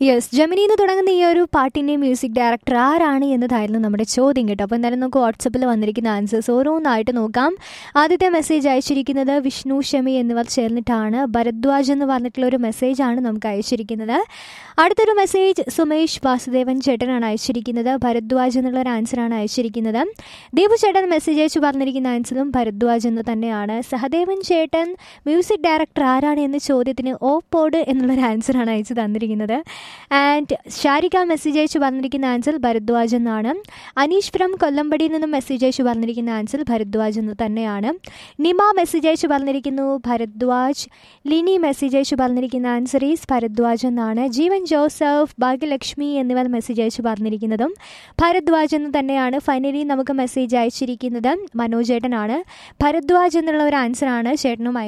yes Gemini എന്ന് തുടങ്ങുന്ന ഈ ഒരു പാട്ടിൻ്റെ മ്യൂസിക് ഡയറക്ടർ ആരാണ് എന്നതായിരുന്നു നമ്മുടെ ചോദ്യം കേട്ടോ അപ്പോൾ എന്തായാലും നമുക്ക് വാട്സപ്പിൽ വന്നിരിക്കുന്ന ആൻസേഴ്സ് ഓരോന്നായിട്ട് നോക്കാം ആദ്യത്തെ മെസ്സേജ് അയച്ചിരിക്കുന്നത് വിഷ്ണു ഷമി എന്നിവർ ചേർന്നിട്ടാണ് ഭരദ്വാജ് എന്ന് പറഞ്ഞിട്ടുള്ള ഒരു മെസ്സേജാണ് നമുക്ക് അയച്ചിരിക്കുന്നത് അടുത്തൊരു മെസ്സേജ് സുമേഷ് വാസുദേവൻ ചേട്ടനാണ് അയച്ചിരിക്കുന്നത് ഭരദ്വാജ് എന്നുള്ള ഒരു ആൻസറാണ് അയച്ചിരിക്കുന്നത് ദീപു ചേട്ടൻ മെസ്സേജ് അയച്ച് പറഞ്ഞിരിക്കുന്ന ആൻസറും ഭരദ്വാജ് എന്ന് തന്നെയാണ് സഹദേവൻ ചേട്ടൻ മ്യൂസിക് ഡയറക്ടർ ആരാണ് എന്ന ചോദ്യത്തിന് ഓ പോഡ് എന്നുള്ളൊരു ആൻസറാണ് അയച്ചു തന്നിരിക്കുന്നത് ആൻഡ് ഷാരിക മെസ്സേജ് അയച്ച് പറഞ്ഞിരിക്കുന്ന ആൻസർ ഭരദ്വാജ് എന്നാണ് അനീഷ് ഫ്രം കൊല്ലമ്പടിയിൽ നിന്നും മെസ്സേജ് അയച്ച് പറഞ്ഞിരിക്കുന്ന ആൻസർ ഭരദ്വാജ് എന്ന് തന്നെയാണ് നിമ മെസ്സേജ് അയച്ച് പറഞ്ഞിരിക്കുന്നു ഭരദ്വാജ് ലിനി മെസ്സേജ് അയച്ച് പറഞ്ഞിരിക്കുന്ന ആൻസർ ഈസ് ഭരദ്വാജ് എന്നാണ് ജീവൻ ജോസഫ് ഭാഗ്യലക്ഷ്മി എന്നിവർ മെസ്സേജ് അയച്ച് പറഞ്ഞിരിക്കുന്നതും ഭരദ്വാജ് എന്ന് തന്നെയാണ് ഫൈനലി നമുക്ക് മെസ്സേജ് അയച്ചിരിക്കുന്നത് മനോജ് ചേട്ടനാണ് ഭരദ്വാജ് എന്നുള്ള ഒരു ആൻസറാണ് ചേട്ടനും